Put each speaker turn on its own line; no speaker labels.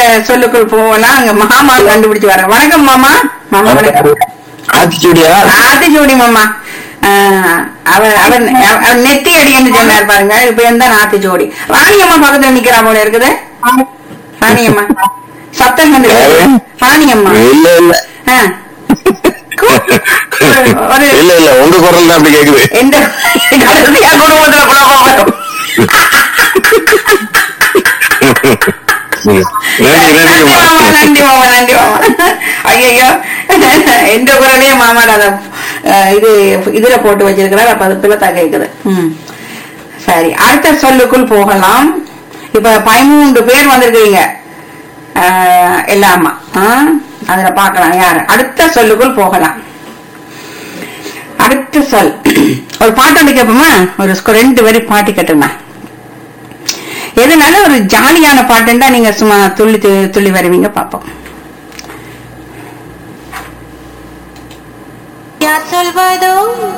சொல்லுக்குள் போகலாம் அங்க மாமா கண்டுபிடிச்சு வரேன் வணக்கம் மாமா மாமா வணக்கம்
ஆத்திச்சூடியா
ஆத்திச்சூடி மாமா ஆஹ், அவர் அவர் அவர் நெத்தி அடின்னு சொன்னார் பாருங்க இப்ப எந்த ஆத்திச்சூடி ராணியம்மா பக்கத்துல நிக்கிறா போல இருக்குது ராணியம்மா சத்தம் வந்து ராணியம்மா
இல்ல இல்ல
ஆ. ஒரு
இல்ல இல்ல உங்க குரல் தான் அப்படி கேக்குது
எந்த கடைசியா குடும்பத்துல குழப்பம் வரும்
நன்றி
நன்றி மாமா
நன்றிம்மா
நன்றி மாமா நன்றி மாமா ஐயோ எந்த குரலையே மாமாட அத, அஹ், இது இதுல போட்டு வச்சிருக்கிறார் அப்ப அது பிள்ளத்தா கேக்குது ம். சரி அடுத்த சொல்லுக்குள் போகலாம் இப்ப பதிமூன்று பேர் வந்திருக்கீங்க அஹ், எல்லாமா ஆ? அதுல பார்க்கலாம் யாரு அடுத்த சொல்லுக்குள் போகலாம் அடுத்த சொல் ஒரு பாட்டு ஒன்று கேட்போமா ஒரு ஸ்கூ- ரெண்டு வரி பாட்டு கேட்டுமா எதுனால ஒரு ஜாலியான பாட்டுண்டா நீங்க சும்மா துள்ளி து- துள்ளி வருவீங்க பாப்போம்
யார் சொல்வதோ